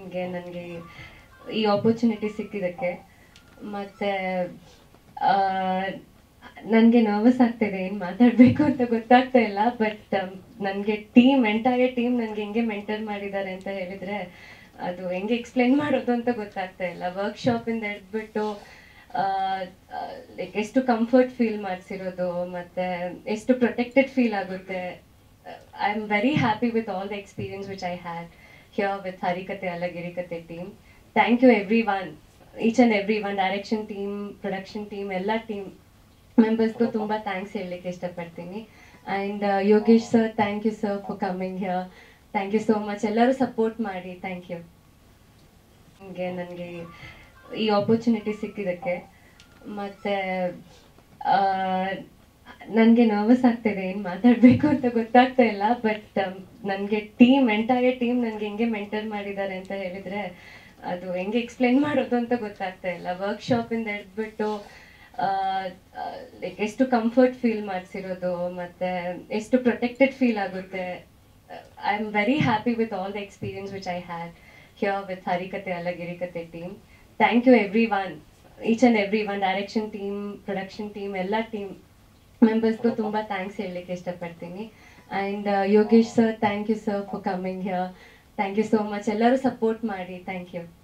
ನಿಮಗೆ ನನಗೆ ಈ ಆಪರ್ಚುನಿಟಿ ಸಿಕ್ಕಿದ್ದಕ್ಕೆ ಮತ್ತೆ ನನಗೆ ನರ್ವಸ್ ಆಗ್ತಿದೆ ಏನು ಮಾತಾಡಬೇಕು ಅಂತ ಗೊತ್ತಾಗ್ತಾ ಇಲ್ಲ ಬಟ್ ನನಗೆ ಟೀಮ್ ಎಂಟೈರ್ ಟೀಮ್ ನನಗೆ ಹೆಂಗೆ ಮೆಂಟರ್ ಮಾಡಿದ್ದಾರೆ ಅಂತ ಹೇಳಿದ್ರೆ ಅದು ಹೆಂಗೆ ಎಕ್ಸ್ಪ್ಲೈನ್ ಮಾಡೋದು ಅಂತ ಗೊತ್ತಾಗ್ತಾ ಇಲ್ಲ ವರ್ಕ್ಶಾಪಿಂದ ಹಿಡ್ಬಿಟ್ಟು ಲೈಕ್ ಎಷ್ಟು ಕಂಫರ್ಟ್ ಫೀಲ್ ಮಾಡಿಸಿರೋದು ಮತ್ತೆ ಎಷ್ಟು ಪ್ರೊಟೆಕ್ಟೆಡ್ ಫೀಲ್ ಆಗುತ್ತೆ I am very happy with all the experience which I had here with Harikathe Allagirikathe team thank you everyone each and every one direction team production team ಎಲ್ಲ team ಮೆಂಬರ್ಸ್ಗೂ ತುಂಬ thanks ಹೇಳಲಿಕ್ಕೆ ಇಷ್ಟಪಡ್ತೀನಿ and Yogesh sir thank you sir for coming here thank you so much ಎಲ್ಲರೂ support ಮಾಡಿ thank you ನಿಮಗೆ ನನಗೆ ಈ ಆಪರ್ಚುನಿಟಿ ಸಿಕ್ಕಿದ್ದಕ್ಕೆ ಮತ್ತೆ ನನಗೆ ನರ್ವಸ್ ಆಗ್ತಿದೆ ಏನು ಮಾತಾಡಬೇಕು ಅಂತ ಗೊತ್ತಾಗ್ತಾ ಇಲ್ಲ ಬಟ್ ನನಗೆ ಟೀಮ್ ಎಂಟೈರ್ ಟೀಮ್ ನನಗೆ ಹೆಂಗೆ ಮೆಂಟರ್ ಮಾಡಿದ್ದಾರೆ ಅಂತ ಹೇಳಿದ್ರೆ ಅದು ಹೆಂಗೆ ಎಕ್ಸ್ಪ್ಲೈನ್ ಮಾಡೋದು ಅಂತ ಗೊತ್ತಾಗ್ತಾ ಇಲ್ಲ ವರ್ಕ್ಶಾಪಿಂದ ಹಿಡ್ಬಿಟ್ಟು ಲೈಕ್ ಎಷ್ಟು ಕಂಫರ್ಟ್ ಫೀಲ್ ಮಾಡಿಸಿರೋದು ಮತ್ತೆ ಎಷ್ಟು ಪ್ರೊಟೆಕ್ಟೆಡ್ ಫೀಲ್ ಆಗುತ್ತೆ I am very happy with all the experience which I had here with Harikathe Allagirikathe team thank you everyone each and every one direction team production team ಎಲ್ಲ team ಮೆಂಬರ್ಸ್ಗೂ ತುಂಬ thanks ಹೇಳಲಿಕ್ಕೆ ಇಷ್ಟಪಡ್ತೀನಿ and Yogesh sir thank you sir for coming here thank you so much ಎಲ್ಲರೂ support ಮಾಡಿ thank you